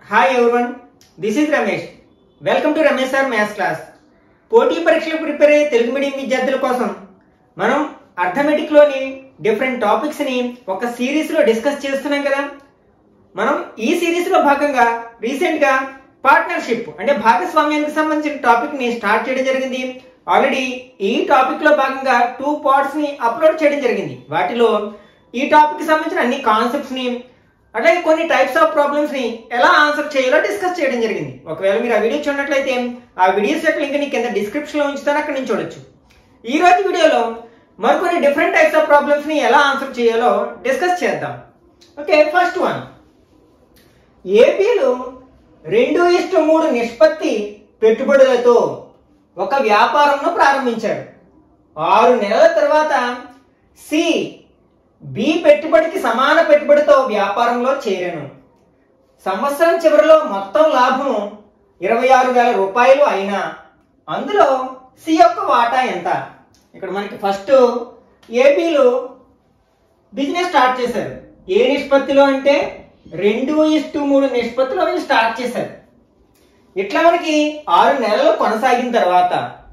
Hi everyone this is Ramesh welcome to Ramesh sir maths class పోటీ పరీక్షలకు prepare అయ్యే Telugu medium విద్యార్థుల కోసం మనం అర్థమెటిక్లోని డిఫరెంట్ టాపిక్స్ని ఒక సిరీస్లో డిస్కస్ చేస్తున్నాం కదా మనం ఈ సిరీస్లో భాగంగా రీసెంట్గా పార్ట్నర్షిప్ అంటే భాగస్వామ్యానికి సంబంధించిన టాపిక్ని స్టార్ట్ చేయడం జరిగింది ఆల్రెడీ ఈ టాపిక్లో భాగంగా టూ పార్ట్స్ని అప్లోడ్ చేయడం జరిగింది వాటిలో ఈ టాపిక్ సంబంధించిన అన్ని కాన్సెప్ట్స్ని అట్లాగే కొన్ని టైప్స్ ఆఫ్ ప్రాబ్లమ్స్ ని ఎలా ఆన్సర్ చేయాలో డిస్కస్ చేయడం జరిగింది ఒకవేళ మీరు ఆ వీడియో చూడనట్లయితే ఆ వీడియోస్ యొక్క లింక్ ని కింద డిస్క్రిప్షన్ లో ఉంచుతాను అక్కడ నుంచి చూడొచ్చు ఈ రోజు వీడియోలో మరికొన్ని డిఫరెంట్ టైప్స్ ఆఫ్ ప్రాబ్లమ్స్ ని ఎలా ఆన్సర్ చేయాలో డిస్కస్ చేద్దాం ఓకే ఫస్ట్ వన్ ఏపీలో రెండు ఇష్టు మూడు నిష్పత్తి పెట్టుబడులతో ఒక వ్యాపారంను ప్రారంభించాడు ఆరు నెలల తర్వాత సి బి పెట్టుబడికి సమాన పెట్టుబడితో వ్యాపారంలో చేరాను సంవత్సరం చివరిలో మొత్తం లాభం ఇరవై ఆరు వేల రూపాయలు అయినా అందులో సి యొక్క వాటా ఎంత ఇక్కడ మనకి ఫస్ట్ ఏపీలో బిజినెస్ స్టార్ట్ చేశారు ఏ నిష్పత్తిలో అంటే రెండు ఇష్టు మూడు నిష్పత్తిలో వీళ్ళు స్టార్ట్ చేశారు ఇట్లా మనకి ఆరు నెలలు కొనసాగిన తర్వాత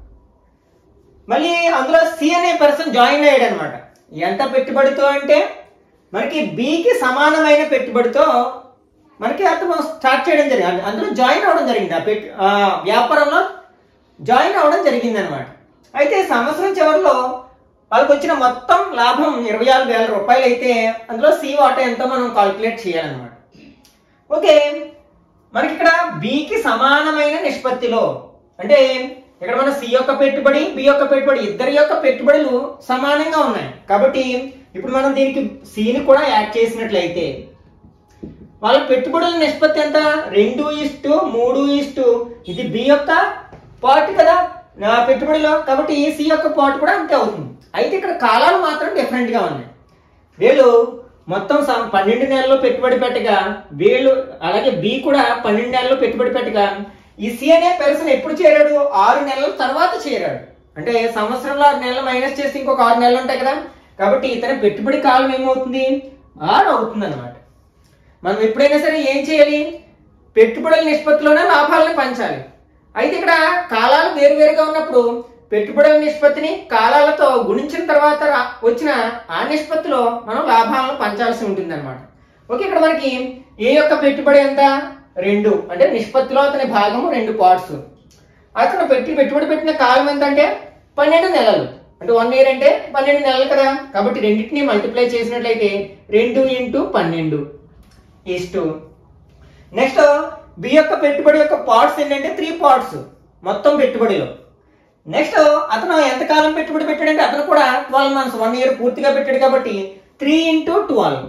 మళ్ళీ అందులో సి అనే పర్సన్ జాయిన్ అయ్యాడు అనమాట ఎంత పెట్టుబడితో అంటే మనకి బికి సమానమైన పెట్టుబడితో మనకి అతను స్టార్ట్ చేయడం జరిగింది అందులో జాయిన్ అవ్వడం జరిగింది ఆ పెట్టు ఆ వ్యాపారంలో జాయిన్ అవ్వడం జరిగింది అనమాట అయితే సంవత్సరం చివరిలో వాళ్ళకి వచ్చిన మొత్తం లాభం ఇరవై ఆరు వేల రూపాయలు అయితే అందులో సి వాటా ఎంతో మనం కాల్కులేట్ చేయాలన్నమాట ఓకే మనకి ఇక్కడ బికి సమానమైన నిష్పత్తిలో అంటే ఇక్కడ మన సి యొక్క పెట్టుబడి బి యొక్క పెట్టుబడి ఇద్దరి యొక్క పెట్టుబడులు సమానంగా ఉన్నాయి కాబట్టి ఇప్పుడు మనం దీనికి సిని కూడా యాడ్ చేసినట్లయితే వాళ్ళ పెట్టుబడుల నిష్పత్తి ఎంత రెండు ఇస్టు మూడు ఇస్టు ఇది బి యొక్క పార్ట్ కదా నా పెట్టుబడిలో కాబట్టి సి యొక్క పార్ట్ కూడా అంతే అవుతుంది అయితే ఇక్కడ కాలాలు మాత్రం డిఫరెంట్ గా ఉన్నాయి వీళ్ళు మొత్తం సం- పన్నెండు నెలల్లో పెట్టుబడి పెట్టగా వీళ్ళు అలాగే బి కూడా పన్నెండు నెలల్లో పెట్టుబడి పెట్టగా ఈ సి అనే పర్సన్ ఎప్పుడు చేరాడు ఆరు నెలల తర్వాత చేరాడు అంటే సంవత్సరంలో ఆరు నెలలు మైనస్ చేసి ఇంకొక ఆరు నెలలు ఉంటాయి కదా కాబట్టి ఇతని పెట్టుబడి కాలం ఏమవుతుంది ఆరు అవుతుంది అనమాట మనం ఎప్పుడైనా సరే ఏం చేయాలి పెట్టుబడుల నిష్పత్తిలోనే లాభాలను పంచాలి అయితే ఇక్కడ కాలాలు వేరువేరుగా ఉన్నప్పుడు పెట్టుబడుల నిష్పత్తిని కాలాలతో గుణించిన తర్వాత రా- వచ్చిన ఆ నిష్పత్తిలో మనం లాభాలను పంచాల్సి ఉంటుంది అనమాట ఓకే ఇక్కడ మనకి ఏ యొక్క పెట్టుబడి ఎంత రెండు అంటే నిష్పత్తిలో అతని భాగము రెండు పార్ట్స్ అతను పెట్టి పెట్టుబడి పెట్టిన కాలం ఎంత అంటే పన్నెండు నెలలు అంటే వన్ ఇయర్ అంటే పన్నెండు నెలలు కదా కాబట్టి రెండింటిని మల్టిప్లై చేసినట్లయితే రెండు ఇంటూ పన్నెండు ఈస్టు నెక్స్ట్ బి యొక్క పెట్టుబడి యొక్క పార్ట్స్ ఏంటంటే త్రీ పార్ట్స్ మొత్తం పెట్టుబడిలో నెక్స్ట్ అతను ఎంతకాలం పెట్టుబడి పెట్టాడంటే అతను కూడా ట్వెల్వ్ మంత్స్ వన్ ఇయర్ పూర్తిగా పెట్టాడు కాబట్టి త్రీ ఇంటూ ట్వెల్వ్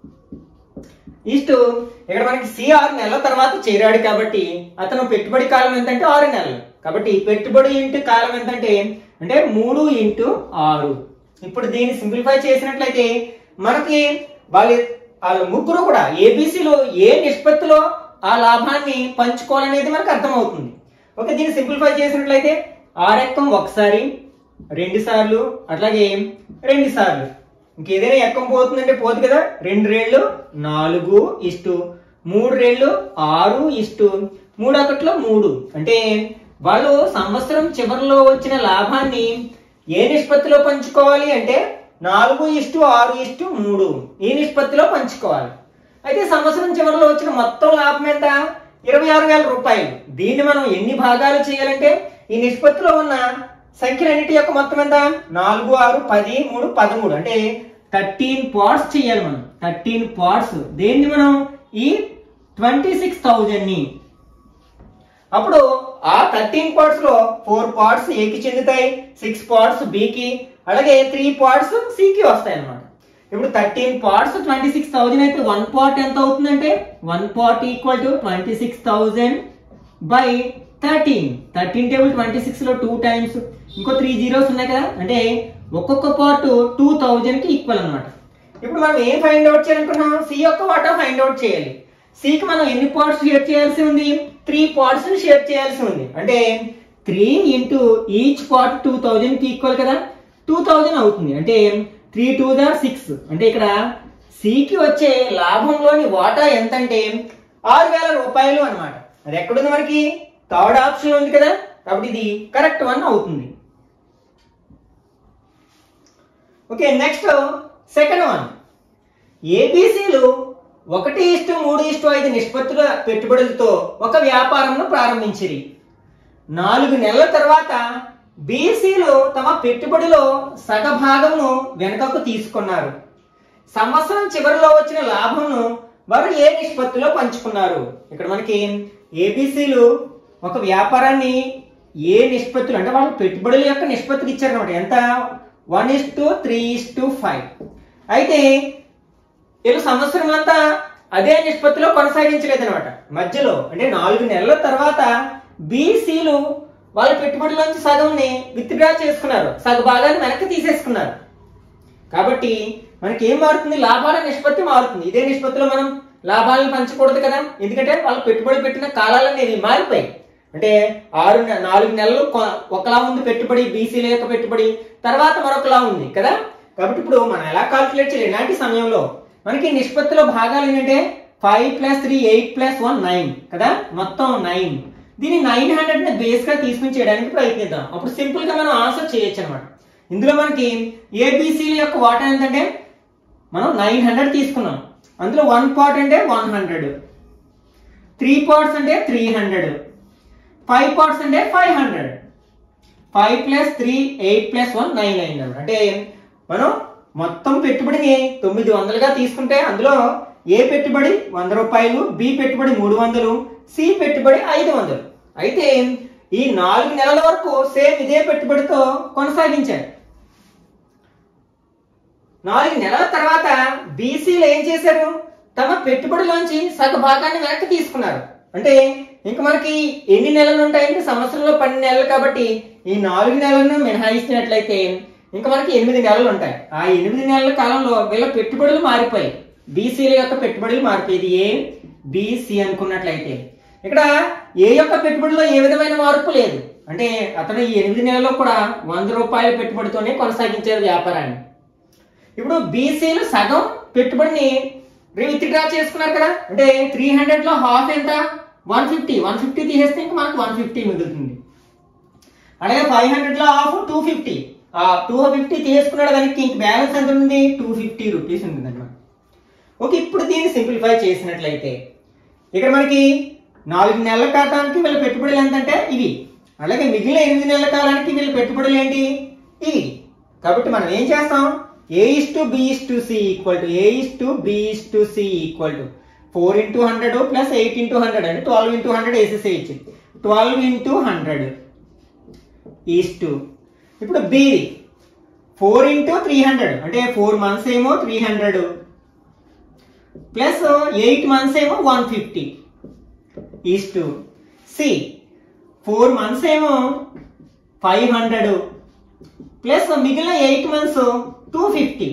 ఈస్ట్ ఇక్కడ మనకి సి ఆరు నెలల తర్వాత చేరాడు కాబట్టి అతను పెట్టుబడి కాలం ఎంతంటే ఆరు నెలలు కాబట్టి పెట్టుబడి ఇంటూ కాలం ఎంతంటే అంటే మూడు ఇంటూ ఆరు ఇప్పుడు దీన్ని సింప్లిఫై చేసినట్లయితే మనకి వాళ్ళ వాళ్ళ ముగ్గురు కూడా ఏబిసిలో ఏ నిష్పత్తిలో ఆ లాభాన్ని పంచుకోవాలనేది మనకు అర్థమవుతుంది ఓకే దీన్ని సింప్లిఫై చేసినట్లయితే ఆరెక్కం ఒకసారి రెండు సార్లు అట్లాగే రెండు సార్లు ఇంకేదైనా ఎక్కం పోతుందంటే పోదు కదా రెండు రేళ్ళు నాలుగు ఇష్టు మూడు రేళ్ళు ఆరు ఇష్టు మూడు ఒకటిలో మూడు అంటే వాళ్ళు సంవత్సరం చివరిలో వచ్చిన లాభాన్ని ఏ నిష్పత్తిలో పంచుకోవాలి అంటే నాలుగు ఇష్టు ఆరు ఇష్టు మూడు ఈ నిష్పత్తిలో పంచుకోవాలి అయితే సంవత్సరం చివరిలో వచ్చిన మొత్తం లాభం ఎంత ఇరవై ఆరు వేల రూపాయలు దీన్ని మనం ఎన్ని భాగాలు చేయాలంటే ఈ నిష్పత్తిలో ఉన్న సంఖ్యలన్నిటి యొక్క మొత్తం ఎంత నాలుగు ఆరు పది మూడు పదమూడు అంటే థర్టీన్ పార్ట్స్ చేయాలి మనం థర్టీన్ పార్ట్స్ దేన్ని మనం ఈ ట్వంటీ సిక్స్ థౌజండ్ ని అప్పుడు ఆ థర్టీన్ పార్ట్స్ లో ఫోర్ పార్ట్స్ ఏకి చెందుతాయి సిక్స్ పార్ట్స్ బికి అలాగే త్రీ పార్ట్స్ సికి వస్తాయి అన్నమాట ఇప్పుడు thirteen parts twenty six thousand అయితే వన్ పార్ట్ ఎంత అవుతుందంటే one part equal to twenty six thousand by thirteen thirteen table twenty six లో టూ టైమ్స్ ఇంకో త్రీ జీరోస్ ఉన్నాయి కదా అంటే ఒక్కొక్క పార్ట్ టూ థౌజండ్ కి ఈక్వల్ అన్నమాట ఇప్పుడు మనం ఏం ఫైండ్ అవుట్ చేయాలనుకున్నాం సి యొక్క వాటా ఫైండ్ అవుట్ చేయాలి సికి మనం ఎన్ని పార్ట్స్ షేర్ చేయాల్సి ఉంది త్రీ పార్ట్స్ షేర్ చేయాల్సి ఉంది అంటే three into each part two thousand కి ఈక్వల్ కదా టూ థౌజండ్ అవుతుంది అంటే త్రీ టూ దా సిక్స్ అంటే ఇక్కడ సికి వచ్చే లాభంలోని వాటా ఎంత అంటే ఆరు వేల రూపాయలు రూపాయలు అన్నమాట అది ఎక్కడుంది మనకి థర్డ్ ఆప్షన్ ఉంది కదా కాబట్టి ఇది కరెక్ట్ వన్ అవుతుంది ఓకే నెక్స్ట్ సెకండ్ వన్ ఏబీసీలు ఒకటి ఇష్టు మూడు ఇష్టు ఐదు నిష్పత్తుల పెట్టుబడులతో ఒక వ్యాపారంను ప్రారంభించిరి నాలుగు నెలల తర్వాత బీసీలు తమ పెట్టుబడిలో సగభాగమును వెనుకకు తీసుకున్నారు సంవత్సరం చివరిలో వచ్చిన లాభంను వారు ఏ నిష్పత్తిలో పంచుకున్నారు ఇక్కడ మనకి ఏబీసీలు ఒక వ్యాపారాన్ని ఏ నిష్పత్తులు అంటే వాళ్ళ పెట్టుబడుల యొక్క నిష్పత్తికి ఇచ్చారనమాట ఎంత one is to three is to five అయితే వీళ్ళు సంవత్సరం అంతా అదే నిష్పత్తిలో కొనసాగించలేదు అనమాట మధ్యలో అంటే నాలుగు నెలల తర్వాత బీసీలు వాళ్ళ పెట్టుబడిలోంచి సగంని విత్డ్రా చేసుకున్నారు సగ భాగాన్ని వెనక్కి తీసేసుకున్నారు కాబట్టి మనకి ఏం మారుతుంది లాభాల నిష్పత్తి మారుతుంది ఇదే నిష్పత్తిలో మనం లాభాలను పంచకూడదు కదా ఎందుకంటే వాళ్ళు పెట్టుబడి పెట్టిన కాలాలు అనేవి మారిపోయాయి అంటే ఆరు నె- నాలుగు నెలలు కొ- ఒకలా ఉంది పెట్టుబడి బీసీల యొక్క పెట్టుబడి తర్వాత మరొకలా ఉంది కదా కాబట్టి ఇప్పుడు మనం ఎలా కాల్కులేట్ చేయాలి ఇలాంటి సమయంలో మనకి నిష్పత్తిలో భాగాలు ఏంటంటే five plus three eight plus one nine కదా మొత్తం నైన్ దీన్ని నైన్ హండ్రెడ్ ని బేస్ గా తీసుకుని చేయడానికి ప్రయత్నిద్దాం అప్పుడు సింపుల్ గా మనం ఆన్సర్ చేయొచ్చు అనమాట ఇందులో మనకి ఏబిసిల యొక్క వాటా ఎంతంటే మనం నైన్ హండ్రెడ్ తీసుకున్నాం అందులో వన్ పార్ట్ అంటే వన్ హండ్రెడ్ త్రీ పార్ట్స్ అంటే త్రీ హండ్రెడ్ ఫైవ్ పార్ట్స్ అంటే five hundred five plus three eight plus one nine అయింది అన్నమాట అంటే మనం మొత్తం పెట్టుబడిని తొమ్మిది వందలుగా తీసుకుంటే అందులో ఏ పెట్టుబడి వంద రూపాయలు బి పెట్టుబడి మూడు వందలు సి పెట్టుబడి ఐదు వందలు అయితే ఈ నాలుగు నెలల వరకు సేమ్ ఇదే పెట్టుబడితో కొనసాగించారు నాలుగు నెలల తర్వాత బీసీలు ఏం చేశారు తమ పెట్టుబడిలోంచి సగ భాగాన్ని వెనక్కి తీసుకున్నారు అంటే ఇంక మనకి ఎన్ని నెలలు ఉంటాయంటే సంవత్సరంలో పన్నెండు నెలలు కాబట్టి ఈ నాలుగు నెలలను మినహాయిస్తున్నట్లయితే ఇంకా మనకి ఎనిమిది నెలలు ఉంటాయి ఆ ఎనిమిది నెలల కాలంలో వీళ్ళ పెట్టుబడులు మారిపోయాయి బీసీల యొక్క పెట్టుబడులు మారిపోయేది ఏ బీసీ అనుకున్నట్లయితే ఇక్కడ ఏ యొక్క పెట్టుబడిలో ఏ విధమైన మార్పు లేదు అంటే అతను ఈ ఎనిమిది నెలల్లో కూడా వంద రూపాయల పెట్టుబడితోనే కొనసాగించారు వ్యాపారాన్ని ఇప్పుడు బీసీలు సగం పెట్టుబడిని విత్డ్రా చేసుకున్నారు కదా అంటే త్రీ హండ్రెడ్ లో హాఫ్ ఎంత వన్ ఫిఫ్టీ వన్ ఫిఫ్టీ తీసేస్తే ఇంకా మనకు వన్ ఫిఫ్టీ మిగులుతుంది అలాగే ఫైవ్ హండ్రెడ్ లో హాఫ్ టూ ఫిఫ్టీ ఆ టూ ఫిఫ్టీ తీసుకున్నాడు దానికి ఇంక బ్యాలెన్స్ ఎంత ఉంది టూ ఫిఫ్టీ రూపీస్ ఉంటుంది అనమాట ఓకే ఇప్పుడు దీన్ని సింప్లిఫై చేసినట్లయితే ఇక్కడ మనకి నాలుగు నెలల కాలానికి వీళ్ళ పెట్టుబడులు ఎంతంటే ఇవి అలాగే మిగిలిన ఎనిమిది నెలల కాలానికి వీళ్ళ పెట్టుబడులు ఏంటి ఇవి కాబట్టి మనం ఏం చేస్తాం A is to B is to C equal to A is to B is to C equal to four into hundred plus eight into hundred అంటే ట్వెల్వ్ ఇంటూ హండ్రెడ్ వేసేసేయచ్చు twelve into hundred is to ఇప్పుడు B four into three hundred అంటే four months ఏమో three hundred plus eight months ఏమో one fifty is to C four months ఏమో five hundred plus మిగిలిన eight months two fifty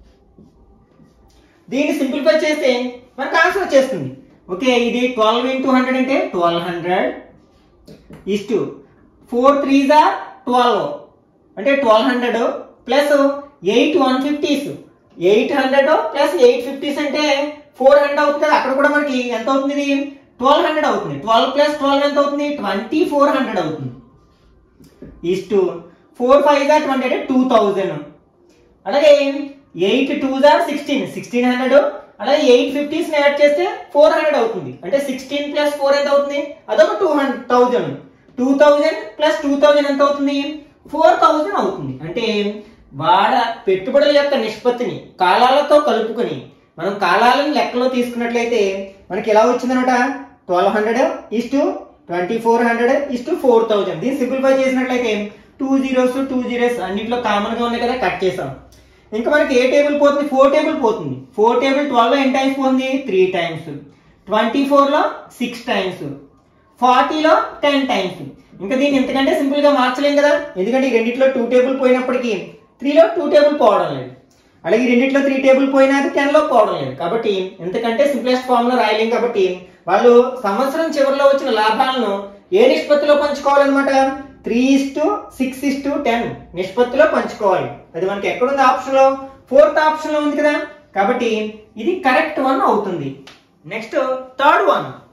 దీన్ని simplify చేస్తే మనకు answer వచ్చేస్తుంది ఓకే ఇది ట్వెల్వ్ ఇంటూ హండ్రెడ్ అంటే twelve hundred is to four threes are twelve అంటే twelve hundred plus eight one fifties eight hundred plus eight fifties అంటే four hundred అవుతుంది కదా అక్కడ కూడా మనకి ఎంత అవుతుంది ఇది ట్వెల్వ్ హండ్రెడ్ అవుతుంది ట్వెల్వ్ ప్లస్ ట్వెల్వ్ ఎంత అవుతుంది ట్వంటీ ఫోర్ హండ్రెడ్ అవుతుంది ఈస్ టు ఫోర్ ఫైవ్ గా ట్వంటీ అంటే టూ థౌజండ్ అలాగే ఎయిట్ టూ జార్ సిక్స్టీన్ సిక్స్టీన్ హండ్రెడ్ అలాగే ఎయిట్ ఫిఫ్టీస్ యాడ్ చేస్తే ఫోర్ హండ్రెడ్ అవుతుంది అంటే సిక్స్టీన్ ప్లస్ ఫోర్ ఎంత అవుతుంది అదొక two hundred thousand two thousand plus two thousand ఎంత అవుతుంది ఫోర్ థౌజండ్ అవుతుంది అంటే వాడ పెట్టుబడుల యొక్క నిష్పత్తిని కాలాలతో కలుపుకొని మనం కాలాలను లెక్కలో తీసుకున్నట్లయితే మనకి ఎలా వచ్చిందనమాట twelve hundred is to twenty four hundred is to four thousand దీన్ని సింప్లిఫై చేసినట్లయితే టూ జీరోస్ టూ జీరోస్ అన్నింటిలో కామన్ గా ఉన్నాయి కదా కట్ చేసాం ఇంకా మనకి ఏ టేబుల్ పోతుంది ఫోర్ టేబుల్ పోతుంది ఫోర్ టేబుల్ ట్వెల్వ్ ఎన్ని టైమ్స్ పోతుంది త్రీ టైమ్స్ ట్వంటీ లో సిక్స్ టైమ్స్ ఫార్టీలో టెన్ టైమ్స్ ఇంకా దీన్ని ఎంతకంటే సింపుల్ గా మార్చలేం కదా ఎందుకంటే ఈ రెండిట్లో టూ టేబుల్ పోయినప్పటికీ త్రీలో టూ టేబుల్ పోవడం లేదు అలాగే ఈ రెండిట్లో త్రీ టేబుల్ పోయినా అది టెన్ లో పోవడం లేదు కాబట్టి ఎంతకంటే సింప్లెస్ట్ ఫామ్ లో రాయలేం కాబట్టి వాళ్ళు సంవత్సరం చివరిలో వచ్చిన లాభాలను ఏ నిష్పత్తిలో పంచుకోవాలన్నమాట three is to six is to ten నిష్పత్తిలో పంచుకోవాలి అది మనకి ఎక్కడుంది ఆప్షన్ లో ఫోర్త్ ఆప్షన్ లో ఉంది కదా కాబట్టి ఇది కరెక్ట్ వన్ అవుతుంది నెక్స్ట్ థర్డ్ వన్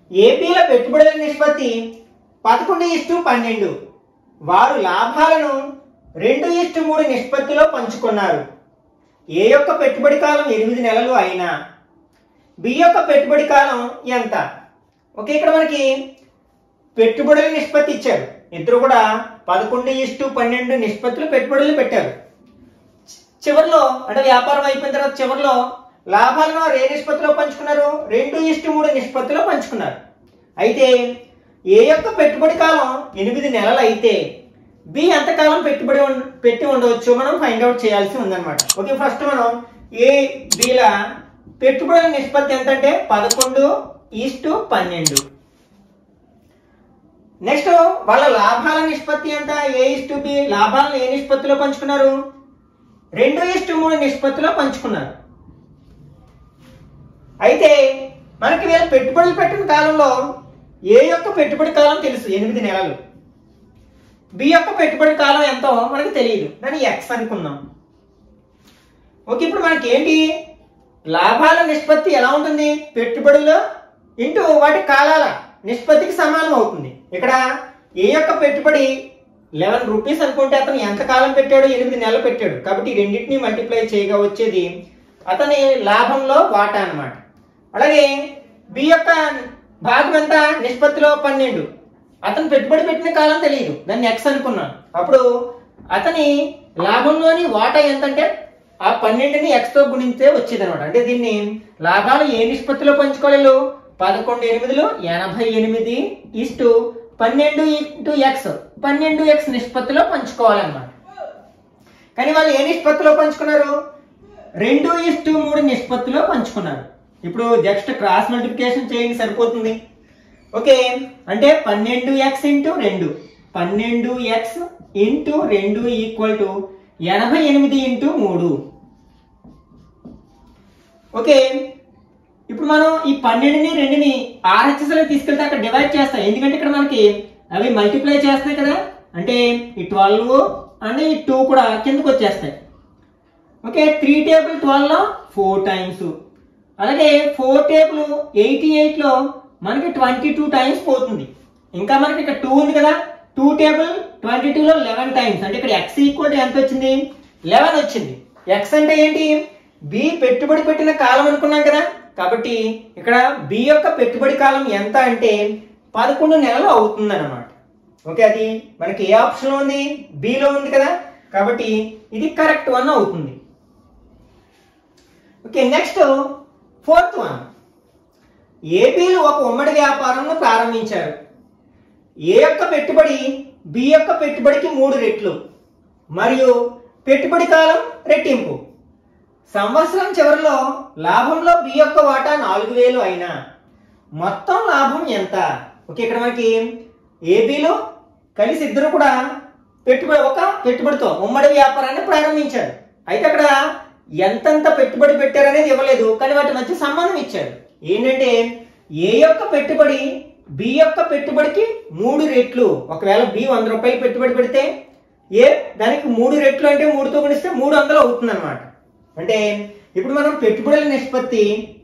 ఏపీల పెట్టుబడుల నిష్పత్తి పదకొండు ఇస్టు పన్నెండు వారు లాభాలను రెండు ఇస్టు మూడు నిష్పత్తిలో పంచుకున్నారు ఏ యొక్క పెట్టుబడి కాలం ఎనిమిది నెలలు అయినా బి యొక్క పెట్టుబడి కాలం ఎంత ఓకే ఇక్కడ మనకి పెట్టుబడుల నిష్పత్తి ఇచ్చారు ఇద్దరు కూడా పదకొండు ఇస్టు పన్నెండు నిష్పత్తులు పెట్టుబడులు పెట్టారు చివరిలో అంటే వ్యాపారం అయిపోయిన తర్వాత చివరిలో లాభాలను వారు ఏ నిష్పత్తిలో పంచుకున్నారు రెండు ఇష్టు మూడు నిష్పత్తిలో పంచుకున్నారు అయితే ఏ యొక్క పెట్టుబడి కాలం ఎనిమిది నెలలు అయితే బి ఎంతకాలం పెట్టుబడి ఉం- పెట్టి ఉండవచ్చు మనం ఫైండ్ అవుట్ చేయాల్సి ఉందన్నమాట ఓకే ఫస్ట్ మనం ఏ బిల పెట్టుబడుల నిష్పత్తి ఎంత అంటే పదకొండు ఈస్టు పన్నెండు నెక్స్ట్ వాళ్ళ లాభాల నిష్పత్తి ఎంత ఏ ఇస్టు బి లాభాలను ఏ నిష్పత్తిలో పంచుకున్నారు రెండు ఇష్టు మూడు నిష్పత్తిలో పంచుకున్నారు అయితే మనకి వీళ్ళు పెట్టుబడులు పెట్టిన కాలంలో ఏ యొక్క పెట్టుబడి కాలం తెలుసు ఎనిమిది నెలలు బి యొక్క పెట్టుబడి కాలం ఎంతో మనకి తెలియదు దాన్ని ఎక్స్ అనుకుందాం ఓకే ఇప్పుడు మనకి ఏంటి లాభాల నిష్పత్తి ఎలా ఉంటుంది పెట్టుబడులు ఇంటూ వాటి కాలాల నిష్పత్తికి సమానం అవుతుంది ఇక్కడ ఏ యొక్క పెట్టుబడి లెవెన్ రూపీస్ అనుకుంటే అతను ఎంత కాలం పెట్టాడు ఎనిమిది నెలలు పెట్టాడు కాబట్టి ఈ రెండింటిని మల్టిప్లై చేయగా వచ్చేది అతని లాభంలో వాటా అన్నమాట అలాగే బి యొక్క భాగం ఎంత నిష్పత్తిలో పన్నెండు అతను పెట్టుబడి పెట్టిన కాలం తెలియదు దాన్ని ఎక్స్ అనుకున్నాను అప్పుడు అతని లాభంలోని వాటా ఎంతంటే ఆ పన్నెండుని ఎక్స్ తో గుణిస్తే వచ్చేది అనమాట అంటే దీన్ని లాభాలు ఏ నిష్పత్తిలో పంచుకోవాలి వీళ్ళు? పదకొండు ఎనిమిదిలో ఎనభై ఎనిమిది ఇస్టు పన్నెండు ఇంటూ ఎక్స్ పన్నెండు ఎక్స్ నిష్పత్తిలో పంచుకోవాలన్నమాట కానీ వాళ్ళు ఏ నిష్పత్తిలో పంచుకున్నారు రెండు ఇస్టు మూడు నిష్పత్తిలో పంచుకున్నారు ఇప్పుడు జస్ట్ క్రాస్ మల్టిప్లికేషన్ చేయండి సరిపోతుంది ఓకే అంటే పన్నెండు ఎక్స్ ఇంటూ రెండు పన్నెండు ఎక్స్ ఇంటూ రెండు ఈక్వల్ టు ఎనభై ఎనిమిది ఇంటూ మూడు ఓకే ఇప్పుడు మనం ఈ పన్నెండుని రెండుని ఆర్హెచ్ఎస్ లో తీసుకెళ్తే అక్కడ డివైడ్ చేస్తాం ఎందుకంటే ఇక్కడ మనకి అవి మల్టిప్లై చేస్తాయి కదా అంటే ఈ ట్వెల్వ్ అండ్ ఈ టూ కూడా కిందకు వచ్చేస్తాయి ఓకే త్రీ టేబుల్ ట్వెల్వ్ లో ఫోర్ టైమ్స్ అలాగే ఫోర్ టేబుల్ ఎయిటీ ఎయిట్ లో మనకి ట్వంటీ టూ టైమ్స్ పోతుంది ఇంకా మనకి ఇక్కడ టూ ఉంది కదా టూ టేబుల్ ట్వంటీ టూ లో లెవెన్ టైమ్స్ అంటే ఇక్కడ ఎక్స్ ఈక్వల్ టు ఎంత వచ్చింది లెవెన్ వచ్చింది ఎక్స్ అంటే ఏంటి బి పెట్టుబడి పెట్టిన కాలం అనుకున్నాం కదా కాబట్టి ఇక్కడ బి యొక్క పెట్టుబడి కాలం ఎంత అంటే పదకొండు నెలలు అవుతుంది అనమాట ఓకే అది మనకి ఏ ఆప్షన్ లో ఉంది B లో ఉంది కదా కాబట్టి ఇది కరెక్ట్ వన్ అవుతుంది ఓకే నెక్స్ట్ ఫోర్త్ వన్ ఏపీలో ఒక ఉమ్మడి వ్యాపారంను ప్రారంభించారు ఏ యొక్క పెట్టుబడి బి యొక్క పెట్టుబడికి మూడు రెట్లు మరియు పెట్టుబడి కాలం రెట్టింపు సంవత్సరం చివరిలో లాభంలో బి యొక్క వాటా నాలుగు వేలు అయినా మొత్తం లాభం ఎంత ఓకే ఇక్కడ మనకి ఏబీలో కలిసి ఇద్దరు కూడా పెట్టుబడి ఒక పెట్టుబడితో ఉమ్మడి వ్యాపారాన్ని ప్రారంభించారు అయితే అక్కడ ఎంతెంత పెట్టుబడి పెట్టారనేది ఇవ్వలేదు కానీ వాటి మధ్య సంబంధం ఇచ్చారు ఏంటంటే ఏ యొక్క పెట్టుబడి బి యొక్క పెట్టుబడికి మూడు రెట్లు ఒకవేళ బి వంద రూపాయలు పెట్టుబడి పెడితే ఏ దానికి మూడు రెట్లు అంటే మూడుతో గుణిస్తే మూడు వందలు అవుతుంది అనమాట అంటే ఇప్పుడు మనం పెట్టుబడుల నిష్పత్తి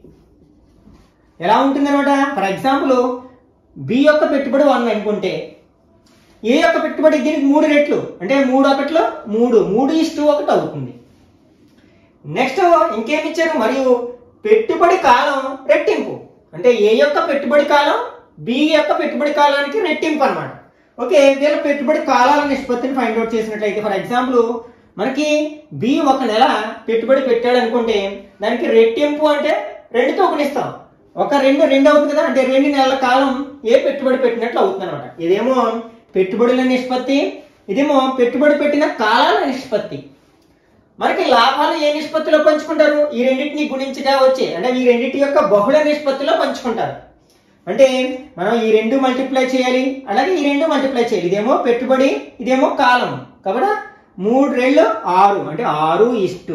ఎలా ఉంటుంది అనమాట ఫర్ ఎగ్జాంపుల్ బి యొక్క పెట్టుబడి వన్ అనుకుంటే ఏ యొక్క పెట్టుబడి దీనికి మూడు రెట్లు అంటే మూడు ఒకటిలో మూడు మూడు ఇష్టు ఒకటి అవుతుంది నెక్స్ట్ ఇంకేమి ఇచ్చారు మరియు పెట్టుబడి కాలం రెట్టింపు అంటే ఏ యొక్క పెట్టుబడి కాలం బి యొక్క పెట్టుబడి కాలానికి రెట్టింపు అన్నమాట ఓకే వీళ్ళ పెట్టుబడి కాలాల నిష్పత్తిని ఫైండ్ అవుట్ చేసినట్లయితే ఫర్ ఎగ్జాంపుల్ మనకి బి ఒక నెల పెట్టుబడి పెట్టాడు అనుకుంటే దానికి రెట్టింపు అంటే రెండుతో గుణిస్తాం ఒక రెండు రెండు అవుతుంది కదా అంటే రెండు నెలల కాలం ఏ పెట్టుబడి పెట్టినట్లు అవుతుంది అనమాట ఇదేమో పెట్టుబడుల నిష్పత్తి ఇదేమో పెట్టుబడి పెట్టిన కాలాల నిష్పత్తి మనకి లాభాలు ఏ నిష్పత్తిలో పంచుకుంటారు ఈ రెండింటిని గుణించగా వచ్చే అంటే ఈ రెండింటి యొక్క బహుళ నిష్పత్తిలో పంచుకుంటారు అంటే మనం ఈ రెండు మల్టిప్లై చేయాలి అలాగే ఈ రెండు మల్టిప్లై చేయాలి ఇదేమో పెట్టుబడి ఇదేమో కాలం కాబట్టి మూడు రెండు ఆరు అంటే ఆరు ఇష్టు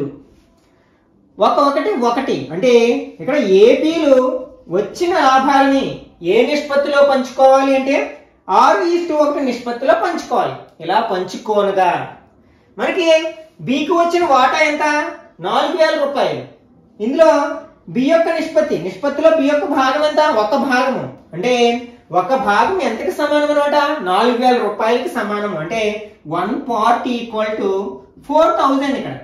ఒక ఒకటి ఒకటి అంటే ఇక్కడ ఏపీలు వచ్చిన లాభాలని ఏ నిష్పత్తిలో పంచుకోవాలి అంటే ఆరు ఈస్టు ఒకటి నిష్పత్తిలో పంచుకోవాలి ఇలా పంచుకోనగా మనకి బికి వచ్చిన వాటా ఎంత నాలుగు వేల రూపాయలు ఇందులో బి యొక్క నిష్పత్తి నిష్పత్తిలో బి యొక్క భాగం ఎంత ఒక భాగము అంటే ఒక భాగం ఎంతకి సమానం అనమాట నాలుగు వేల రూపాయలకి సమానం అంటే one part equal to four thousand ఇక్కడ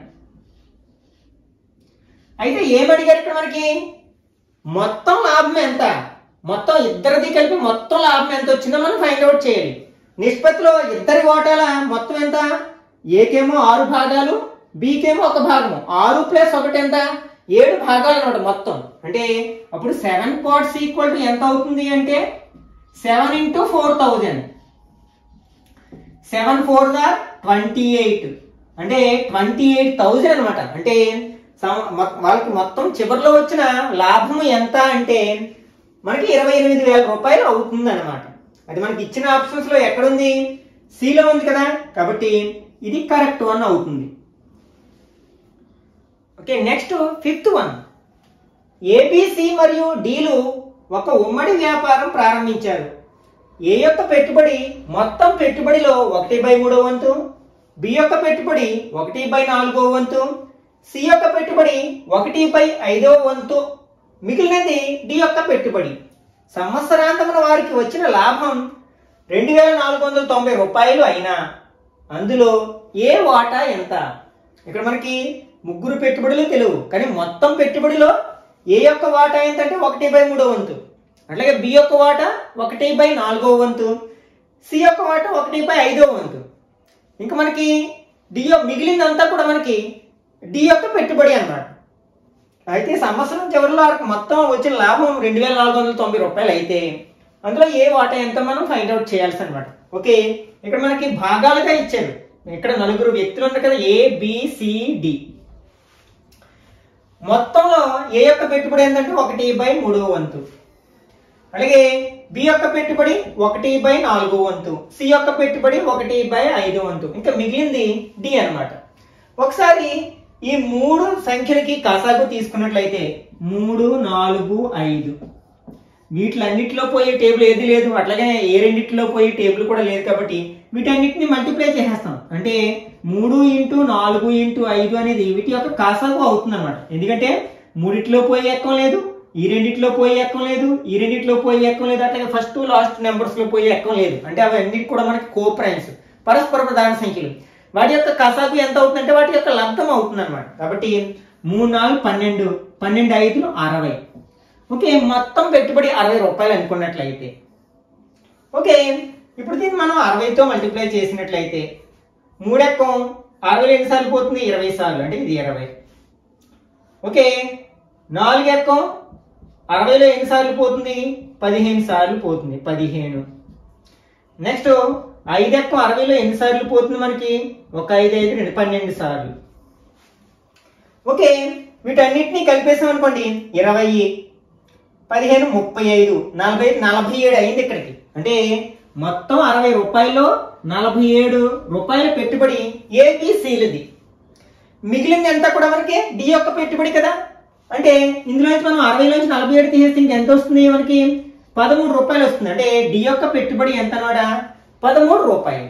అయితే ఏమడిగారు ఇక్కడ మనకి మొత్తం లాభం ఎంత మొత్తం ఇద్దరిది కలిపి మొత్తం లాభం ఎంత వచ్చిందో మనం ఫైండ్ అవుట్ చేయాలి నిష్పత్తిలో ఇద్దరి ఓటాల మొత్తం ఎంత ఏకేమో ఆరు భాగాలు బీకేమో ఒక భాగము ఆరు ప్లస్ ఒకటి ఎంత ఏడు భాగాలు అనమాట మొత్తం అంటే అప్పుడు సెవెన్ పార్ట్స్ ఈక్వల్ టు ఎంత అవుతుంది అంటే seven into four thousand seven four the twenty eight అంటే ట్వంటీ ఎయిట్ థౌజండ్ అనమాట అంటే సం- మొ- వాళ్ళకి మొత్తం చివరిలో వచ్చిన లాభం ఎంత అంటే మనకి ఇరవై ఎనిమిది వేల రూపాయలు అవుతుంది అనమాట అది మనకి ఇచ్చిన ఆప్షన్స్ లో ఎక్కడుంది సిలో ఉంది కదా కాబట్టి ఇది కరెక్ట్ వన్ అవుతుంది okay next fifth one A B C మరియు డీలు ఒక ఉమ్మడి వ్యాపారం ప్రారంభించారు ఏ యొక్క పెట్టుబడి మొత్తం పెట్టుబడిలో ఒకటి బై మూడో వంతు బి యొక్క పెట్టుబడి ఒకటి బై నాలుగో వంతు సి యొక్క పెట్టుబడి ఒకటి బై ఐదో వంతు మిగిలినది డి యొక్క పెట్టుబడి సంవత్సరాంతమున వారికి వచ్చిన లాభం రెండు వేల నాలుగు వందల తొంభై రూపాయలు అయినా అందులో ఏ వాటా ఎంత ఇక్కడ మనకి ముగ్గురు పెట్టుబడులు తెలుగు కానీ మొత్తం పెట్టుబడిలో ఏ యొక్క వాటా ఎంత అంటే ఒకటి బై మూడో వంతు అట్లాగే బి యొక్క వాటా ఒకటి బై నాలుగో వంతు సి యొక్క వాటా ఒకటి బై ఐదో వంతు ఇంకా మనకి డి యొక్క మిగిలిందంతా కూడా మనకి డి యొక్క పెట్టుబడి అన్నమాట అయితే సంవత్సరం చివరిలో వారికి మొత్తం వచ్చిన లాభం రెండు వేల నాలుగు వందల తొంభై రూపాయలు అయితే అందులో ఏ వాటా ఎంత మనం ఫైండ్ అవుట్ చేయాల్సి అనమాట ఓకే ఇక్కడ మనకి భాగాలుగా ఇచ్చారు ఇక్కడ నలుగురు వ్యక్తులు ఉన్నారు కదా ఏ డి మొత్తంలో ఏ యొక్క పెట్టుబడి ఏంటంటే ఒకటి బై మూడో వంతు అలాగే బి యొక్క పెట్టుబడి ఒకటి బై నాలుగో వంతు సి యొక్క పెట్టుబడి ఒకటి బై ఐదో వంతు ఇంకా మిగిలింది డి అన్నమాట ఒకసారి ఈ మూడు సంఖ్యలకి కాసాగు తీసుకున్నట్లయితే మూడు నాలుగు ఐదు వీటిలన్నిటిలో పోయే టేబుల్ ఏది లేదు అట్లాగే ఏ రెండిట్లో పోయే టేబుల్ కూడా లేదు కాబట్టి వీటన్నిటిని మల్టిప్లై చేసేస్తాం అంటే మూడు ఇంటూ నాలుగు ఇంటూ ఐదు అనేది వీటి యొక్క కాసాగు అవుతుంది అనమాట ఎందుకంటే మూడిట్లో పోయే ఎక్కం లేదు ఈ రెండిట్లో పోయే ఎక్కం లేదు ఈ రెండిట్లో పోయే ఎక్కం లేదు అట్లాగే ఫస్ట్ లాస్ట్ నెంబర్స్ లో పోయే ఎక్కం లేదు అంటే అవి అన్నిటి కూడా మనకి కో ప్రైమ్స్ పరస్పర ప్రధాన సంఖ్యలు వాటి యొక్క కసాగు ఎంత అవుతుందంటే వాటి యొక్క లబ్ధం అవుతుంది అనమాట కాబట్టి మూడు నాలుగు పన్నెండు పన్నెండు ఐదు అరవై ఓకే మొత్తం పెట్టుబడి అరవై రూపాయలు అనుకున్నట్లయితే ఓకే ఇప్పుడు దీన్ని మనం అరవైతో మల్టిప్లై చేసినట్లయితే మూడెక్కం అరవై ఎన్ని సార్లు పోతుంది ఇరవై సార్లు అంటే ఇది ఇరవై ఓకే నాలుగు ఎక్కం అరవైలో ఎన్ని సార్లు పోతుంది పదిహేను సార్లు పోతుంది పదిహేను నెక్స్ట్ ఐదు ఎక్కం అరవైలో ఎన్ని సార్లు పోతుంది మనకి ఒక ఐదు ఐదు రెండు పన్నెండు సార్లు ఓకే వీటన్నిటిని కలిపేసాం అనుకోండి ఇరవై పదిహేను ముప్పై ఐదు నలభై ఐదు నలభై ఏడు అయింది ఇక్కడికి అంటే మొత్తం అరవై రూపాయల్లో నలభై ఏడు రూపాయల పెట్టుబడి ఏబిసిలది మిగిలింది ఎంత కూడా మనకి డి యొక్క పెట్టుబడి కదా అంటే ఇందులో నుంచి మనం అరవైలోంచి నలభై ఏడు తీసేస్తే ఇంక ఎంత వస్తుంది మనకి పదమూడు రూపాయలు వస్తుంది అంటే డి యొక్క పెట్టుబడి ఎంత అన్నమాట పదమూడు రూపాయలు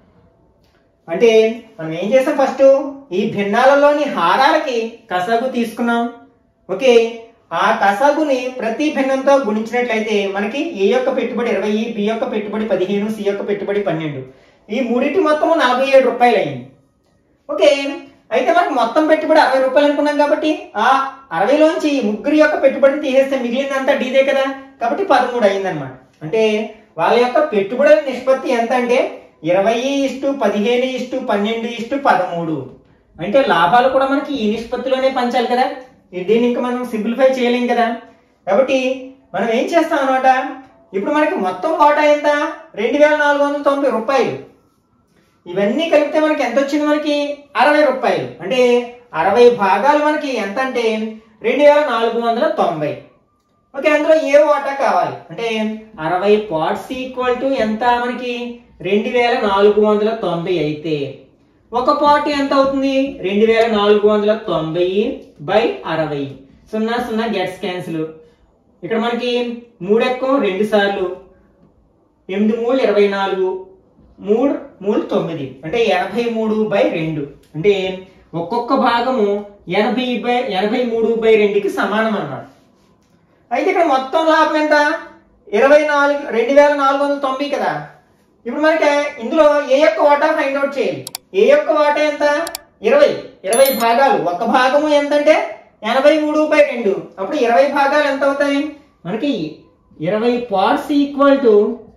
అంటే మనం ఏం చేసాం ఫస్ట్ ఈ భిన్నాలలోని హారాలకి కసాగు తీసుకున్నాం ఓకే ఆ కసాగుని ప్రతి భిన్నంతో గుణించినట్లయితే మనకి ఏ యొక్క పెట్టుబడి ఇరవై బి యొక్క పెట్టుబడి పదిహేను సి యొక్క పెట్టుబడి పన్నెండు ఈ మూడింటి మొత్తము నలభై ఏడు రూపాయలు అయింది ఓకే అయితే మనకి మొత్తం పెట్టుబడి అరవై రూపాయలు అనుకున్నాం కాబట్టి ఆ అరవైలోంచి ఈ ముగ్గురు యొక్క పెట్టుబడిని తీసేస్తే మిగిలిందంతా డీదే కదా కాబట్టి పదమూడు అయిందన్నమాట అంటే వాళ్ళ యొక్క పెట్టుబడుల నిష్పత్తి ఎంత అంటే ఇరవై ఇష్టు పదిహేను ఇష్టు పన్నెండు ఇష్టు పదమూడు అంటే లాభాలు కూడా మనకి ఈ నిష్పత్తిలోనే పంచాలి కదా ఇది- దీన్ని ఇంకా మనం సింప్లిఫై చేయలేం కదా కాబట్టి మనం ఏం చేస్తాం అనమాట ఇప్పుడు మనకి మొత్తం వాటా ఎంత రెండు వేల నాలుగు వందల తొంభై రూపాయలు ఇవన్నీ కలిపితే మనకి ఎంత వచ్చింది మనకి అరవై రూపాయలు అంటే అరవై భాగాలు మనకి ఎంత అంటే రెండు వేల నాలుగు వందల తొంభై ఓకే అందులో ఏ వాటా కావాలి అంటే అరవై పార్ట్స్ ఈక్వల్ టు ఎంత మనకి రెండు వేల నాలుగు వందల తొంభై అయితే ఒక పార్ట్ ఎంత అవుతుంది రెండు వేల నాలుగు వందల తొంభై బై అరవై సున్నా సున్నా గెట్స్ క్యాన్సిల్ ఇక్కడ మనకి మూడెక్కం రెండు సార్లు ఎనిమిది మూడు ఇరవై నాలుగు మూడు మూడు తొమ్మిది అంటే ఎనభై మూడు బై రెండు అంటే ఒక్కొక్క భాగము ఎనభై బై ఎనభై మూడు బై రెండుకి సమానం అన్నమాట అయితే ఇక్కడ మొత్తం లాభం ఎంత ఇరవై నాలుగు రెండు వేల నాలుగు వందల తొంభై కదా ఇప్పుడు మనకి ఇందులో ఏ యొక్క వాటా ఫైండ్ అవుట్ చేయాలి ఏ యొక్క వాటా ఎంత ఇరవై ఇరవై భాగాలు ఒక భాగము ఎంతంటే ఎనభై మూడు బై రెండు అప్పుడు ఇరవై భాగాలు ఎంత అవుతాయి మనకి ఇరవై పార్ట్స్ ఈక్వల్ టు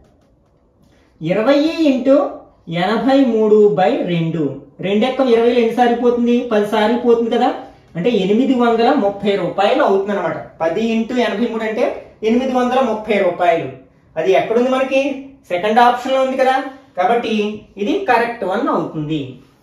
ఇరవై ఇంటూ ఎనభై మూడు బై రెండు రెండు ఎక్క ఇరవైలో ఎన్ని సార్లు పోతుంది పది సార్లు పోతుంది కదా అంటే ఎనిమిది వందల ముప్పై రూపాయలు అవుతుంది అనమాట పది ఇంటూ ఎనభై మూడు అంటే ఎనిమిది వందల ముప్పై రూపాయలు అది ఎక్కడుంది మనకి సెకండ్ ఆప్షన్ లో ఉంది కదా కాబట్టి ఇది కరెక్ట్ వన్ అవుతుంది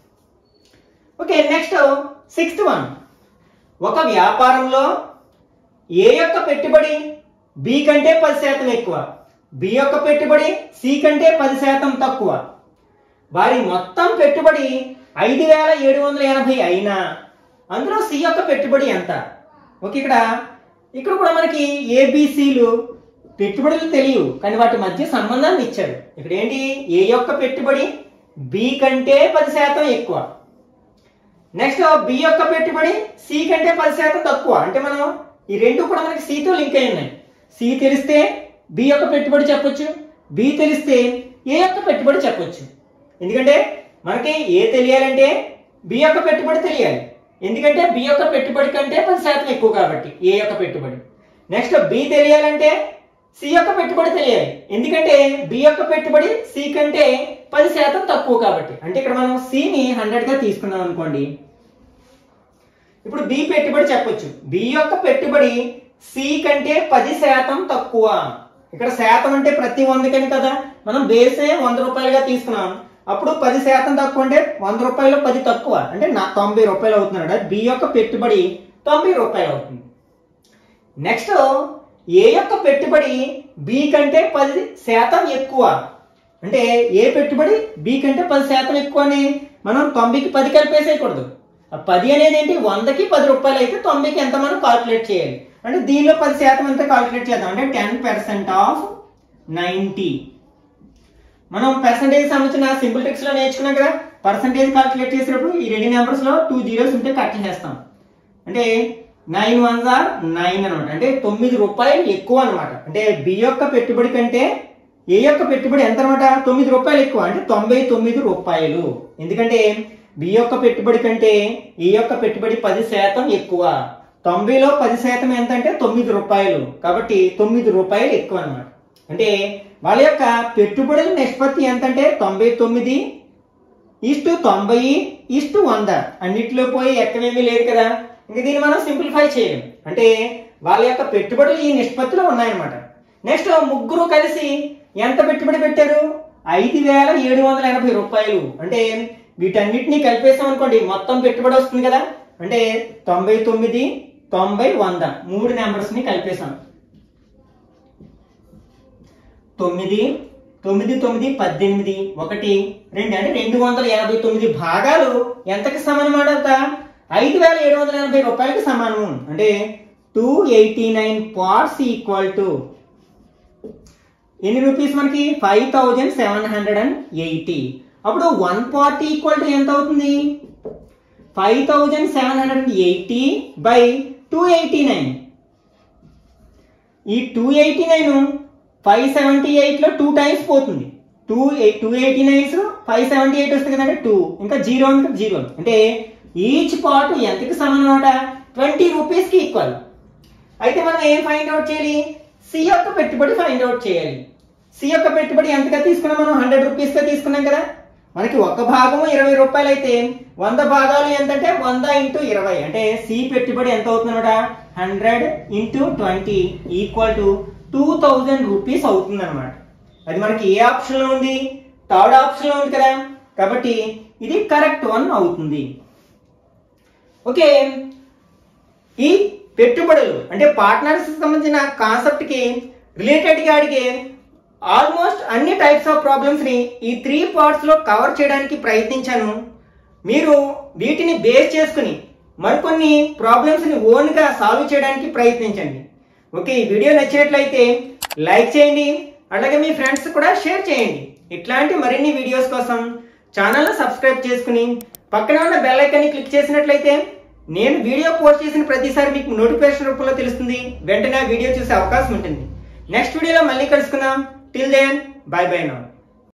ఓకే నెక్స్ట్ సిక్స్త్ వన్ ఒక వ్యాపారంలో ఏ యొక్క పెట్టుబడి బి కంటే పది శాతం ఎక్కువ బి యొక్క పెట్టుబడి సి కంటే పది శాతం తక్కువ వారి మొత్తం పెట్టుబడి ఐదు వేల ఏడు వందల ఎనభై అయినా అందులో సి యొక్క పెట్టుబడి ఎంత ఓకే ఇక్కడ ఇక్కడ కూడా మనకి ఏబిసిలు పెట్టుబడులు తెలియవు కానీ వాటి మధ్య సంబంధాన్ని ఇచ్చారు ఇక్కడ ఏంటి ఏ యొక్క పెట్టుబడి బి కంటే పది శాతం ఎక్కువ నెక్స్ట్ బి యొక్క పెట్టుబడి సి కంటే పది శాతం తక్కువ అంటే మనం ఈ రెండు కూడా మనకి సితో లింక్ అయి ఉన్నాయి సి తెలిస్తే బి యొక్క పెట్టుబడి చెప్పొచ్చు బి తెలిస్తే ఏ యొక్క పెట్టుబడి చెప్పొచ్చు ఎందుకంటే మనకి ఏ తెలియాలంటే బి యొక్క పెట్టుబడి తెలియాలి ఎందుకంటే బి యొక్క పెట్టుబడి కంటే పది శాతం ఎక్కువ కాబట్టి ఏ యొక్క పెట్టుబడి నెక్స్ట్ బి తెలియాలంటే సి యొక్క పెట్టుబడి తెలియాలి ఎందుకంటే బి యొక్క పెట్టుబడి సి కంటే పది శాతం తక్కువ కాబట్టి అంటే ఇక్కడ మనం సిని హండ్రెడ్ గా తీసుకున్నాం అనుకోండి ఇప్పుడు బి పెట్టుబడి చెప్పొచ్చు బి యొక్క పెట్టుబడి సి కంటే పది శాతం తక్కువ ఇక్కడ శాతం అంటే ప్రతి వందకని కదా మనం బేసే వంద రూపాయలుగా తీసుకున్నాం అప్పుడు పది శాతం తక్కువ అంటే వంద రూపాయలు పది తక్కువ అంటే నా తొంభై రూపాయలు అవుతున్నాడు బి యొక్క పెట్టుబడి తొంభై రూపాయలు అవుతుంది నెక్స్ట్ ఏ యొక్క పెట్టుబడి బి కంటే పది శాతం ఎక్కువ అంటే ఏ పెట్టుబడి బి కంటే పది శాతం ఎక్కువ అని మనం తొంభైకి పది కలిపేసేయకూడదు ఆ పది అనేది ఏంటి వందకి పది రూపాయలు అయితే తొంభైకి ఎంత మనం కాల్కులేట్ చేయాలి అంటే దీనిలో పది శాతం ఎంత కాల్కులేట్ చేద్దాం అంటే టెన్ పర్సెంట్ ఆఫ్ నైంటీ మనం పర్సంటేజ్ సంబంధించిన సింపుల్ ట్రిక్స్ లో నేర్చుకున్నాం కదా పర్సంటేజ్ కాల్కులేట్ చేసేటప్పుడు ఈ రెండు నెంబర్స్ లో టూ జీరోస్ ఉంటే కట్ చేస్తాం అంటే నైన్ వన్ ఆర్ నైన్ అనమాట అంటే తొమ్మిది రూపాయలు ఎక్కువ అనమాట అంటే బి యొక్క పెట్టుబడి కంటే ఏ యొక్క పెట్టుబడి ఎంత అనమాట తొమ్మిది రూపాయలు ఎక్కువ అంటే తొంభై తొమ్మిది రూపాయలు ఎందుకంటే బి యొక్క పెట్టుబడి కంటే ఏ యొక్క పెట్టుబడి పది శాతం ఎక్కువ తొంభైలో పది శాతం ఎంత అంటే తొమ్మిది రూపాయలు కాబట్టి తొమ్మిది రూపాయలు ఎక్కువ అనమాట అంటే వాళ్ళ యొక్క పెట్టుబడుల నిష్పత్తి ఎంత అంటే తొంభై తొమ్మిది ఇష్టు తొంభై ఇష్టు వంద అన్నిటిలో పోయి ఎక్కడేమీ లేదు కదా ఇంక దీన్ని మనం సింప్లిఫై చేయలేం అంటే వాళ్ళ యొక్క పెట్టుబడులు ఈ నిష్పత్తిలో ఉన్నాయన్నమాట నెక్స్ట్ ముగ్గురు కలిసి ఎంత పెట్టుబడి పెట్టారు ఐదు వేల ఏడు వందల ఎనభై రూపాయలు అంటే వీటన్నిటిని కలిపేసాం అనుకోండి మొత్తం పెట్టుబడి వస్తుంది కదా అంటే తొంభై తొమ్మిది తొంభై వంద మూడు నెంబర్స్ ని కలిపేసాం తొమ్మిది తొమ్మిది తొమ్మిది పద్దెనిమిది ఒకటి రెండు అంటే రెండు వందల ఎనభై తొమ్మిది భాగాలు ఎంతకి సమానం ఆడత ఐదు వేల ఏడు వందల ఎనభై రూపాయలకి సమానం అంటే two eighty nine parts equal to ఎన్ని రూపీస్ మనకి five thousand seven hundred and eighty అప్పుడు వన్ పార్ట్ ఈక్వల్ టు ఎంత అవుతుంది five thousand seven hundred and eighty by two eighty nine ఈ two eighty nine five seventy ఎయిట్లో two times పోతుంది two eight two eighty nines five seventy eight వస్తుంది కదంటే two ఇంకా zero అంటే zero అంటే ఈచ్ పార్ట్ ఎంతకి సమానం అనమాట ట్వంటీ రూపీస్కి ఈక్వల్ అయితే మనం ఏం ఫైండ్ అవుట్ చేయాలి సి యొక్క పెట్టుబడి ఫైండ్ అవుట్ చేయాలి సి యొక్క పెట్టుబడి ఎంతగా తీసుకున్నాం మనం హండ్రెడ్ రూపీస్గా తీసుకున్నాం కదా మనకి ఒక భాగము ఇరవై రూపాయలు అయితే వంద భాగాలు ఎంతంటే వంద ఇంటూ ఇరవై అంటే సి పెట్టుబడి ఎంత అవుతుందన్నమాట hundred into twenty equal to two thousand rupees అవుతుంది అనమాట అది మనకి ఏ ఆప్షన్ లో ఉంది థర్డ్ ఆప్షన్ లో ఉంది కదా కాబట్టి ఇది కరెక్ట్ వన్ అవుతుంది ఓకే ఈ పెట్టుబడులు అంటే పార్ట్నర్స్ సంబంధించిన కాన్సెప్ట్ కి రిలేటెడ్ గా అడిగే ఆల్మోస్ట్ అన్ని టైప్స్ ఆఫ్ ప్రాబ్లమ్స్ ని ఈ త్రీ పార్ట్స్ లో కవర్ చేయడానికి ప్రయత్నించాను మీరు వీటిని బేస్ చేసుకుని మరికొన్ని ప్రాబ్లమ్స్ ని ఓన్ గా సాల్వ్ చేయడానికి ప్రయత్నించండి ఓకే ఈ వీడియో నచ్చినట్లయితే లైక్ చేయండి అలాగే మీ ఫ్రెండ్స్ కూడా షేర్ చేయండి ఇట్లాంటి మరిన్ని వీడియోస్ కోసం ఛానల్ సబ్స్క్రైబ్ చేసుకుని పక్కన ఉన్న బెల్ ఐకాన్ని క్లిక్ చేసినట్లయితే నేను వీడియో పోస్ట్ చేసిన ప్రతిసారి మీకు నోటిఫికేషన్ రూపంలో తెలుస్తుంది వెంటనే ఆ వీడియో చూసే అవకాశం ఉంటుంది నెక్స్ట్ వీడియోలో మళ్ళీ కలుసుకుందాం till then bye bye now